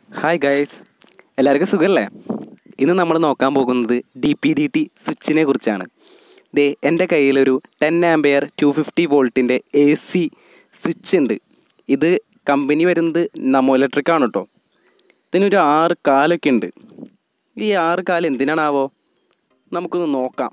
hi guys എല്ലാവർക്കും സുഖമല്ലേ ഇന്ന് നമ്മൾ നോക്കാൻ പോകുന്നത് ഡി പി ഡി ടി സ്വിച്ചിനെ കുറിച്ചാണ് ദേ എൻ്റെ കയ്യിലൊരു ടെൻ ആംബെയർ ടു ഫിഫ്റ്റി വോൾട്ടിൻ്റെ എ സി സ്വിച്ച് ഉണ്ട് ഇത് കമ്പനി വരുന്നത് നമോ ഇലക്ട്രിക് ആണ് കേട്ടോ ഇതിനൊരു ആറ് കാലൊക്കെ ഉണ്ട് ഈ ആറ് കാല് എന്തിനാണാവോ നമുക്കൊന്ന് നോക്കാം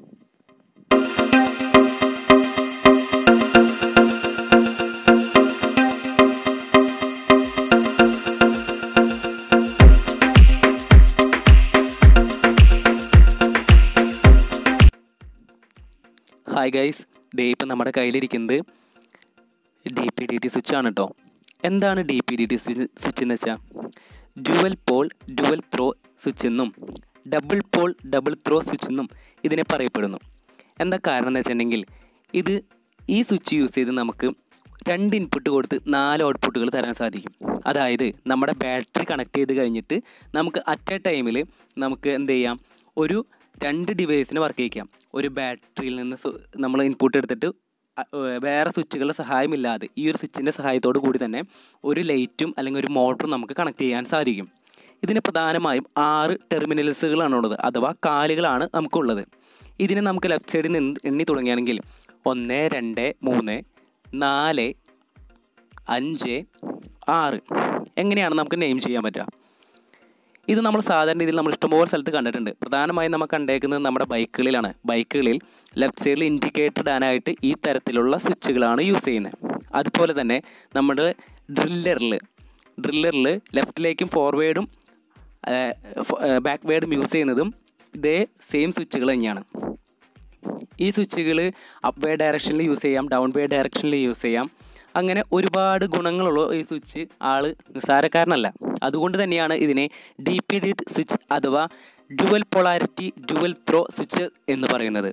ഹായ് ഗൈസ് ദേ ഇപ്പം നമ്മുടെ കയ്യിലിരിക്കുന്നത് D P D T switch ആണ് കേട്ടോ എന്താണ് D P D T switch എന്ന് വെച്ചാൽ dual pole dual throw switch എന്നും double pole double throw switch എന്നും ഇതിനെ പറയപ്പെടുന്നു എന്താ കാരണം എന്ന് വെച്ചിട്ടുണ്ടെങ്കിൽ ഇത് ഈ സ്വിച്ച് യൂസ് ചെയ്ത് നമുക്ക് രണ്ട് ഇൻപുട്ട് കൊടുത്ത് നാല് ഔട്ട്പുട്ടുകൾ തരാൻ സാധിക്കും അതായത് നമ്മുടെ ബാറ്ററി കണക്ട് ചെയ്ത് കഴിഞ്ഞിട്ട് നമുക്ക് അറ്റ് എ ടൈമിൽ നമുക്ക് എന്ത് ചെയ്യാം ഒരു രണ്ട് ഡിവൈസിന് വർക്ക് ചെയ്യിക്കാം ഒരു ബാറ്ററിയിൽ നിന്ന് നമ്മൾ ഇൻപുട്ട് എടുത്തിട്ട് അ- ഏർ വേറെ സ്വിച്ചുകളുടെ സഹായമില്ലാതെ ഈ ഒരു സ്വിച്ചിൻ്റെ സഹായത്തോടു കൂടി തന്നെ ഒരു ലൈറ്റും അല്ലെങ്കിൽ ഒരു മോട്ടറും നമുക്ക് കണക്ട് ചെയ്യാൻ സാധിക്കും ഇതിന് പ്രധാനമായും ആറ് ടെർമിനൽസുകളാണ് ഉള്ളത് അഥവാ കാലുകളാണ് നമുക്കുള്ളത് ഇതിനെ നമുക്ക് ലെഫ്റ്റ് സൈഡിൽ നിന്ന് എണ്ണി തുടങ്ങുകയാണെങ്കിൽ ഒന്ന് രണ്ട് മൂന്ന് നാല് അഞ്ച് ആറ് എങ്ങനെയാണ് നമുക്ക് നെയിം ചെയ്യാൻ പറ്റുക ഇത് നമ്മൾ സാധാരണ രീതിയിൽ നമ്മൾ ഇഷ്ടംപോലെ സ്ഥലത്ത് കണ്ടിട്ടുണ്ട് പ്രധാനമായും നമ്മൾ കണ്ടേക്കുന്നത് നമ്മുടെ ബൈക്കുകളിലാണ് ബൈക്കുകളിൽ ലെഫ്റ്റ് സൈഡിൽ ഇൻഡിക്കേറ്റർ ഇടാനായിട്ട് ഈ തരത്തിലുള്ള സ്വിച്ചുകളാണ് യൂസ് ചെയ്യുന്നത് അതുപോലെ തന്നെ നമ്മുടെ ഡ്രില്ലറിൽ ഡ്രില്ലറിൽ ലെഫ്റ്റിലേക്കും ഫോർവേഡും ബാക്ക് വേർഡും യൂസ് ചെയ്യുന്നതും ഇതേ സെയിം സ്വിച്ചുകൾ തന്നെയാണ് ഈ സ്വിച്ചുകൾ അപ്പ് വേ ഡയറക്ഷനിൽ യൂസ് ചെയ്യാം ഡൗൺ വേ ഡയറക്ഷനിൽ യൂസ് ചെയ്യാം അങ്ങനെ ഒരുപാട് ഗുണങ്ങളുള്ള ഈ സ്വിച്ച് ആൾ നിസ്സാരക്കാരനല്ല അതുകൊണ്ട് തന്നെയാണ് ഇതിനെ ഡി പി ഡി സ്വിച്ച് അഥവാ dual polarity dual throw switch എന്ന് പറയുന്നത്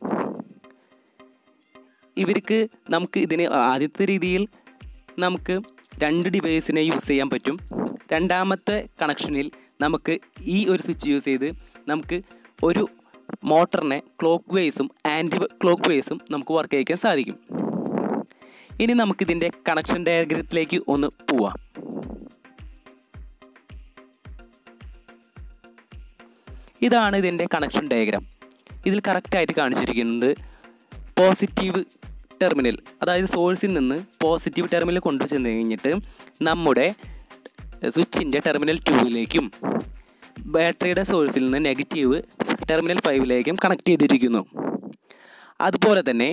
ഇവർക്ക് നമുക്ക് ഇതിന് ആദ്യത്തെ രീതിയിൽ നമുക്ക് രണ്ട് ഡിവൈസിനെ യൂസ് ചെയ്യാൻ പറ്റും രണ്ടാമത്തെ കണക്ഷനിൽ നമുക്ക് ഈ ഒരു സ്വിച്ച് യൂസ് ചെയ്ത് നമുക്ക് ഒരു മോട്ടറിനെ ക്ലോക്ക് വേസും ആൻറ്റി ക്ലോക്ക് വേസും നമുക്ക് വർക്ക് ചെയ്യിക്കാൻ സാധിക്കും ഇനി നമുക്കിതിൻ്റെ കണക്ഷൻ ഡയഗ്രത്തിലേക്ക് ഒന്ന് പോവാം ഇതാണ് ഇതിൻ്റെ കണക്ഷൻ ഡയഗ്രാം ഇതിൽ കറക്റ്റായിട്ട് കാണിച്ചിരിക്കുന്നത് പോസിറ്റീവ് ടെർമിനൽ അതായത് സോഴ്സിൽ നിന്ന് പോസിറ്റീവ് ടെർമിനൽ കൊണ്ടുചെന്ന് കഴിഞ്ഞിട്ട് നമ്മുടെ സ്വിച്ചിൻ്റെ ടെർമിനൽ ടൂവിലേക്കും ബാറ്ററിയുടെ സോഴ്സിൽ നിന്ന് നെഗറ്റീവ് ടെർമിനൽ ഫൈവിലേക്കും കണക്ട് ചെയ്തിരിക്കുന്നു അതുപോലെ തന്നെ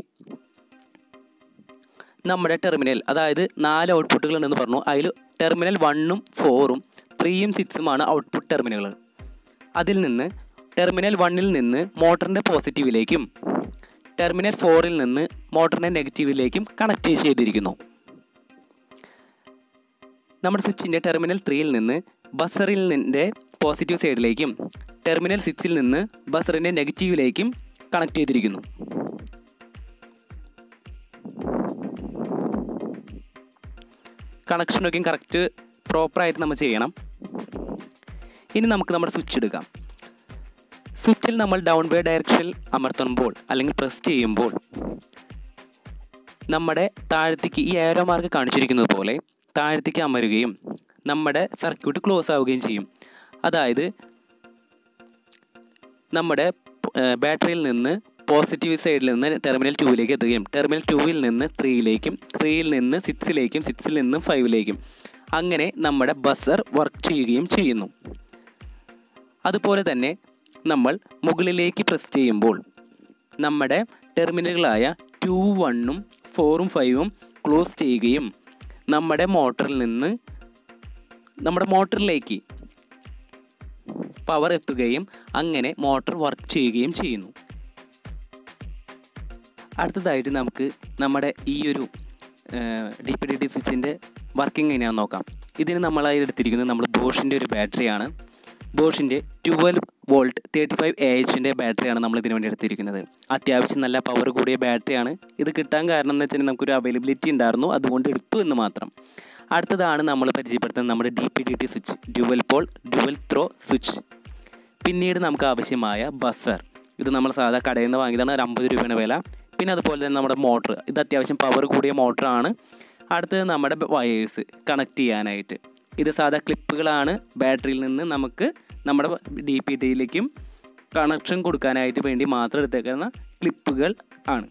നമ്മുടെ ടെർമിനൽ അതായത് നാല് ഔട്ട്പുട്ടുകൾ ഉണ്ടെന്ന് പറഞ്ഞു അതിൽ ടെർമിനൽ വണ്ണും ഫോറും ത്രീയും സിക്സുമാണ് ഔട്ട്പുട്ട് ടെർമിനലുകൾ അതിൽ നിന്ന് ടെർമിനൽ വണ്ണിൽ നിന്ന് മോട്ടറിൻ്റെ പോസിറ്റീവിലേക്കും ടെർമിനൽ ഫോറിൽ നിന്ന് മോട്ടറിൻ്റെ നെഗറ്റീവിലേക്കും കണക്ട് ചെയ്തിരിക്കുന്നു നമ്മുടെ സ്വിച്ചിൻ്റെ ടെർമിനൽ ത്രീയിൽ നിന്ന് ബസറിൽ നിൻ്റെ പോസിറ്റീവ് സൈഡിലേക്കും ടെർമിനൽ സിക്സിൽ നിന്ന് ബസറിൻ്റെ നെഗറ്റീവിലേക്കും കണക്ട് ചെയ്തിരിക്കുന്നു കണക്ഷനൊക്കെ കറക്റ്റ് പ്രോപ്പറായിട്ട് നമ്മൾ ചെയ്യണം ഇനി നമുക്ക് നമ്മുടെ സ്വിച്ച് എടുക്കാം സ്വിച്ചിൽ നമ്മൾ ഡൗൺ വേ ഡയറക്ഷനിൽ അമർത്തുമ്പോൾ അല്ലെങ്കിൽ പ്രസ് ചെയ്യുമ്പോൾ നമ്മുടെ താഴത്തേക്ക് ഈ ഏരോ മാർക്ക് കാണിച്ചിരിക്കുന്നത് പോലെ താഴത്തേക്ക് അമരുകയും നമ്മുടെ സർക്യൂട്ട് ക്ലോസ് ആവുകയും ചെയ്യും അതായത് നമ്മുടെ ബാറ്ററിയിൽ നിന്ന് പോസിറ്റീവ് സൈഡിൽ നിന്ന് ടെർമിനൽ ടൂവിലേക്ക് എത്തുകയും ടെർമിനൽ ടൂവിൽ നിന്ന് ത്രീയിലേക്കും ത്രീയിൽ നിന്ന് സിക്സിലേക്കും സിക്സിൽ നിന്ന് ഫൈവിലേക്കും അങ്ങനെ നമ്മുടെ ബസർ വർക്ക് ചെയ്യുകയും ചെയ്യുന്നു അതുപോലെ തന്നെ നമ്മൾ മുകളിലേക്ക് പ്രസ് ചെയ്യുമ്പോൾ നമ്മുടെ ടെർമിനലുകളായ ടു വണ്ണും ഫോറും ഫൈവും ക്ലോസ് ചെയ്യുകയും നമ്മുടെ മോട്ടറിൽ നിന്ന് നമ്മുടെ മോട്ടറിലേക്ക് പവർ എത്തുകയും അങ്ങനെ മോട്ടർ വർക്ക് ചെയ്യുകയും ചെയ്യുന്നു അടുത്തതായിട്ട് നമുക്ക് നമ്മുടെ ഈ ഒരു ഡി പി ഡി ടി സ്വിച്ചിൻ്റെ വർക്കിംഗ് എങ്ങനെയാണെന്ന് നോക്കാം ഇതിന് നമ്മളായി എടുത്തിരിക്കുന്നത് നമ്മൾ ബോഷിൻ്റെ ഒരു ബാറ്ററിയാണ് ബോഷിൻ്റെ twelve volt thirty five A എച്ചിൻ്റെ ബാറ്ററിയാണ് നമ്മൾ ഇതിനു വേണ്ടി എടുത്തിരിക്കുന്നത് അത്യാവശ്യം നല്ല പവർ കൂടിയ ബാറ്ററിയാണ് ഇത് കിട്ടാൻ കാരണം എന്ന് വെച്ചാൽ നമുക്കൊരു അവൈലബിലിറ്റി ഉണ്ടായിരുന്നു അതുകൊണ്ട് എടുത്തു എന്ന് മാത്രം അടുത്തതാണ് നമ്മൾ പരിചയപ്പെടുത്തുന്നത് നമ്മുടെ D P D T switch dual pole dual throw switch പിന്നീട് നമുക്ക് ആവശ്യമായ ബസർ ഇത് നമ്മൾ സാധാ കടയിൽ നിന്ന് വാങ്ങിയതാണ് ഒരു അമ്പത് രൂപയാണ് വില പിന്നെ അതുപോലെ തന്നെ നമ്മുടെ മോട്ടർ ഇത് അത്യാവശ്യം പവർ കൂടിയ മോട്ടറാണ് അടുത്തത് നമ്മുടെ വയേഴ്സ് കണക്ട് ചെയ്യാനായിട്ട് ഇത് സാധാ ക്ലിപ്പുകളാണ് ബാറ്ററിയിൽ നിന്ന് നമുക്ക് നമ്മുടെ ഡി പി ടിയിലേക്കും കണക്ഷൻ കൊടുക്കാനായിട്ട് വേണ്ടി മാത്രം എടുത്തേക്കുന്ന ക്ലിപ്പുകൾ ആണ്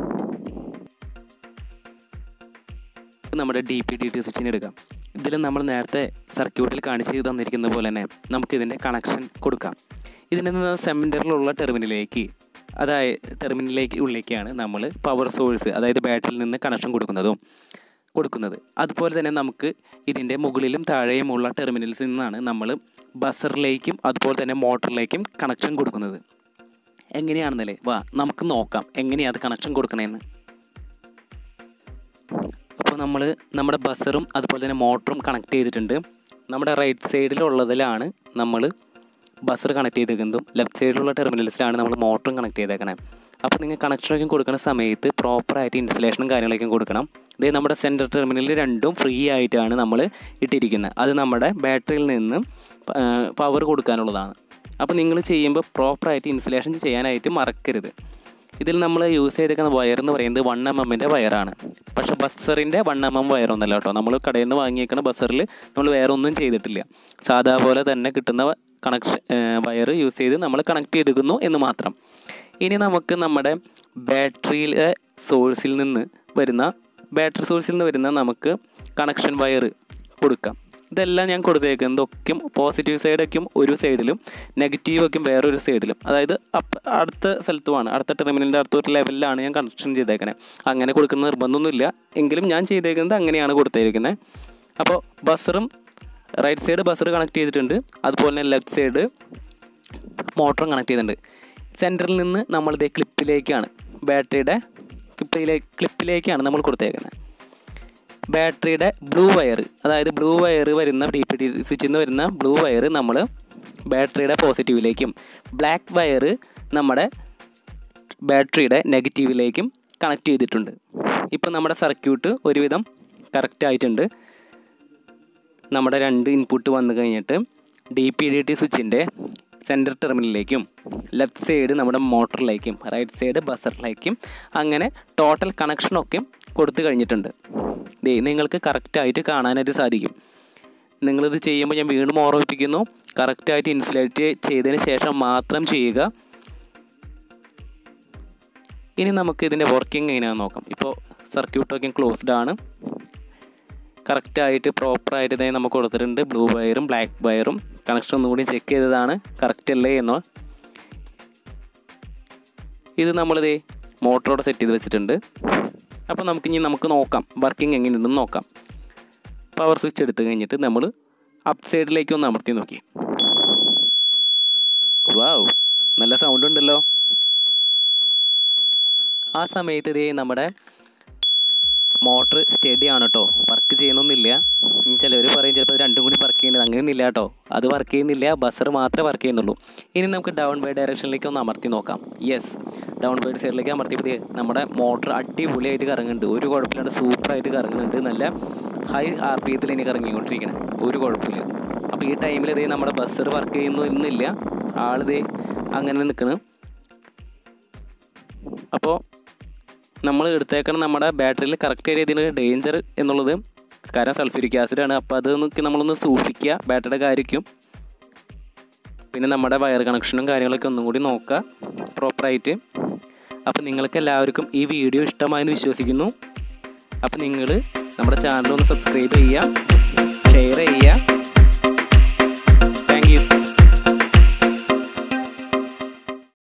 നമ്മുടെ ഡി പി ടി ടി സ്വിച്ചിന് എടുക്കാം ഇതിൽ നമ്മൾ നേരത്തെ സർക്യൂട്ടിൽ കാണിച്ച് തന്നിരിക്കുന്ന പോലെ തന്നെ നമുക്ക് ഇതിൻ്റെ കണക്ഷൻ കൊടുക്കാം ഇതിൻ്റെ നിന്ന് സെൻറ്ററിലുള്ള ടെർമിനലിലേക്ക് അതായത് ടെർമിനലിലേക്ക് ഉള്ളിലേക്കാണ് നമ്മൾ പവർ സോഴ്സ് അതായത് ബാറ്ററിയിൽ നിന്ന് കണക്ഷൻ കൊടുക്കുന്നതും കൊടുക്കുന്നത് അതുപോലെ തന്നെ നമുക്ക് ഇതിൻ്റെ മുകളിലും താഴെയുമുള്ള ടെർമിനൽസിൽ നിന്നാണ് നമ്മൾ ബസറിലേക്കും അതുപോലെ തന്നെ മോട്ടറിലേക്കും കണക്ഷൻ കൊടുക്കുന്നത് എങ്ങനെയാണെന്നല്ലേ വാ നമുക്ക് നോക്കാം എങ്ങനെയാണ് അത് കണക്ഷൻ കൊടുക്കണേന്ന് അപ്പോൾ നമ്മൾ നമ്മുടെ ബസറും അതുപോലെ തന്നെ മോട്ടറും കണക്ട് ചെയ്തിട്ടുണ്ട് നമ്മുടെ റൈറ്റ് സൈഡിലുള്ളതിലാണ് നമ്മൾ ബസർ കണക്ട് ചെയ്തേക്കുന്നതും ലെഫ്റ്റ് സൈഡിലുള്ള ടെർമിനൽസിലാണ് നമ്മൾ മോട്ടറും കണക്ട് ചെയ്തേക്കണേ അപ്പോൾ നിങ്ങൾ കണക്ഷനൊക്കെ കൊടുക്കുന്ന സമയത്ത് പ്രോപ്പറായിട്ട് ഇൻസ്റ്റലേഷനും കാര്യങ്ങളൊക്കെ കൊടുക്കണം ഇതേ നമ്മുടെ സെൻറ്റർ ടെർമിനലിൽ രണ്ടും ഫ്രീ ആയിട്ടാണ് നമ്മൾ ഇട്ടിരിക്കുന്നത് അത് നമ്മുടെ ബാറ്ററിയിൽ നിന്ന് പവർ കൊടുക്കാനുള്ളതാണ് അപ്പോൾ നിങ്ങൾ ചെയ്യുമ്പോൾ പ്രോപ്പറായിട്ട് ഇൻസ്റ്റലേഷൻ ചെയ്യാനായിട്ട് മറക്കരുത് ഇതിൽ നമ്മൾ യൂസ് ചെയ്തേക്കുന്ന വയർ എന്ന് പറയുന്നത് വൺ എം എമ്മിൻ്റെ വയറാണ് പക്ഷേ ബസ്സറിൻ്റെ വൺ എം എം വയറൊന്നല്ല കേട്ടോ നമ്മൾ കടയിൽ നിന്ന് വാങ്ങിയേക്കുന്ന ബസ്സറിൽ നമ്മൾ വേറെ ഒന്നും ചെയ്തിട്ടില്ല സാധാ പോലെ തന്നെ കിട്ടുന്ന കണക്ഷൻ വയർ യൂസ് ചെയ്ത് നമ്മൾ കണക്ട് ചെയ്തിരിക്കുന്നു എന്ന് മാത്രം ഇനി നമുക്ക് നമ്മുടെ ബാറ്ററിയിലെ സോഴ്സിൽ നിന്ന് വരുന്ന ബാറ്ററി സോഴ്സിൽ നിന്ന് വരുന്ന നമുക്ക് കണക്ഷൻ വയർ കൊടുക്കാം ഇതെല്ലാം ഞാൻ കൊടുത്തേക്കുന്നതൊക്കെ പോസിറ്റീവ് സൈഡൊക്കെ ഒരു സൈഡിലും നെഗറ്റീവൊക്കെ വേറൊരു സൈഡിലും അതായത് അപ്പ് അടുത്ത സ്ഥലത്തുമാണ് അടുത്ത ടെർമിനലിൻ്റെ അടുത്തൊരു ലെവലിലാണ് ഞാൻ കണക്ഷൻ ചെയ്തേക്കണേ അങ്ങനെ കൊടുക്കുന്ന നിർബന്ധമൊന്നുമില്ല എങ്കിലും ഞാൻ ചെയ്തേക്കുന്നത് അങ്ങനെയാണ് കൊടുത്തേക്കുന്നത് അപ്പോൾ ബസറും റൈറ്റ് സൈഡ് ബസർ കണക്ട് ചെയ്തിട്ടുണ്ട് അതുപോലെ തന്നെ ലെഫ്റ്റ് സൈഡ് മോട്ടറും കണക്ട് ചെയ്തിട്ടുണ്ട് സെൻറ്ററിൽ നിന്ന് നമ്മളിത് ക്ലിപ്പിലേക്കാണ് ബാറ്ററിയുടെ ക്ലിപ്പിലെ ക്ലിപ്പിലേക്കാണ് നമ്മൾ കൊടുത്തേക്കുന്നത് ബാറ്ററിയുടെ ബ്ലൂ വയർ അതായത് ബ്ലൂ വയർ വരുന്ന ഡി പി ഡി സ്വിച്ചിൽ നിന്ന് വരുന്ന ബ്ലൂ വയർ നമ്മൾ ബാറ്ററിയുടെ പോസിറ്റീവിലേക്കും ബ്ലാക്ക് വയർ നമ്മുടെ ബാറ്ററിയുടെ നെഗറ്റീവിലേക്കും കണക്ട് ചെയ്തിട്ടുണ്ട് ഇപ്പോൾ നമ്മുടെ സർക്യൂട്ട് ഒരുവിധം കറക്റ്റ് ആയിട്ടുണ്ട് നമ്മുടെ രണ്ട് ഇൻപുട്ട് വന്നു കഴിഞ്ഞിട്ട് ഡി പി ഡി ടി സ്വിച്ചിൻ്റെ സെൻറ്റർ ടെർമിനലിലേക്കും ലെഫ്റ്റ് സൈഡ് നമ്മുടെ മോട്ടറിലേക്കും റൈറ്റ് സൈഡ് ബസറിലേക്കും അങ്ങനെ ടോട്ടൽ കണക്ഷനൊക്കെ കൊടുത്തു കഴിഞ്ഞിട്ടുണ്ട് ദേ നിങ്ങൾക്ക് കറക്റ്റായിട്ട് കാണാനായിട്ട് സാധിക്കും നിങ്ങളിത് ചെയ്യുമ്പോൾ ഞാൻ വീണ്ടും ഓർമ്മിപ്പിക്കുന്നു കറക്റ്റായിട്ട് ഇൻസുലേറ്റ് ചെയ്തതിന് ശേഷം മാത്രം ചെയ്യുക ഇനി നമുക്ക് ഇതിൻ്റെ വർക്കിംഗ് എങ്ങനെയാണെന്ന് നോക്കാം ഇപ്പോൾ സർക്യൂട്ടൊക്കെ ക്ലോസ്ഡ് ആണ് കറക്റ്റായിട്ട് പ്രോപ്പറായിട്ട് ഇതായി നമുക്ക് കൊടുത്തിട്ടുണ്ട് ബ്ലൂ വയറും ബ്ലാക്ക് വയറും കണക്ഷൻ ഒന്നുകൂടി ചെക്ക് ചെയ്തതാണ് കറക്റ്റ് അല്ലേ എന്നോ ഇത് നമ്മളിത് മോട്ടറോടെ സെറ്റ് ചെയ്ത് വെച്ചിട്ടുണ്ട് അപ്പോൾ നമുക്കിനി നമുക്ക് നോക്കാം വർക്കിംഗ് എങ്ങനെയുണ്ടെന്ന് നോക്കാം പവർ സ്വിച്ച് എടുത്തു കഴിഞ്ഞിട്ട് നമ്മൾ അപ്പ് സൈഡിലേക്ക് ഒന്ന് അമർത്തി നോക്കി വാവ് നല്ല സൗണ്ട് ഉണ്ടല്ലോ ആ സമയത്ത് ഇതേ നമ്മുടെ മോട്ടർ സ്റ്റഡി ആണ് കേട്ടോ വർക്ക് ചെയ്യണമെന്നില്ല ചിലവർ പറയും ചിലപ്പോൾ അത് രണ്ടും കൂടി വർക്ക് ചെയ്യുന്നത് അങ്ങനെയൊന്നുമില്ല കേട്ടോ അത് വർക്ക് ചെയ്യുന്നില്ല ബസർ മാത്രമേ വർക്ക് ചെയ്യുന്നുള്ളൂ ഇനി നമുക്ക് ഡൗൺ ബൈ ഡയറക്ഷനിലേക്ക് ഒന്ന് അമർത്തി നോക്കാം യെസ് ഡൗൺ ബൈ സൈഡിലേക്ക് അമർത്തിയപ്പോൾ നമ്മുടെ മോട്ടർ അടിപൊളിയായിട്ട് കറങ്ങുന്നുണ്ട് ഒരു കുഴപ്പമില്ലാണ്ട് സൂപ്പറായിട്ട് കറങ്ങുന്നുണ്ട് നല്ല ഹൈ ആർ പി എത്തിൽ ഇനി കറങ്ങിക്കൊണ്ടിരിക്കണം ഒരു കുഴപ്പമില്ല അപ്പോൾ ഈ ടൈമിൽ ഇതേ നമ്മുടെ ബസ്സർ വർക്ക് ചെയ്യുന്നു എന്നില്ല ആളിതേ അങ്ങനെ നിൽക്കണം അപ്പോൾ നമ്മൾ എടുത്തേക്കണം നമ്മുടെ ബാറ്ററിയിൽ കറക്റ്റ് രീതിയിൽ ഡേഞ്ചർ എന്നുള്ളത് കാരണം സൾഫ്യൂരിക് ആസിഡാണ് അപ്പോൾ അത് നോക്കി നമ്മളൊന്ന് സൂക്ഷിക്കുക ബാറ്ററിയുടെ കാര്യക്കും പിന്നെ നമ്മുടെ വയർ കണക്ഷനും കാര്യങ്ങളൊക്കെ ഒന്നും കൂടി നോക്കുക പ്രോപ്പറായിട്ട് അപ്പോൾ നിങ്ങൾക്ക് എല്ലാവർക്കും ഈ വീഡിയോ ഇഷ്ടമായെന്ന് വിശ്വസിക്കുന്നു അപ്പോൾ നിങ്ങൾ നമ്മുടെ ചാനൽ ഒന്ന് സബ്സ്ക്രൈബ് ചെയ്യുക ഷെയർ ചെയ്യുക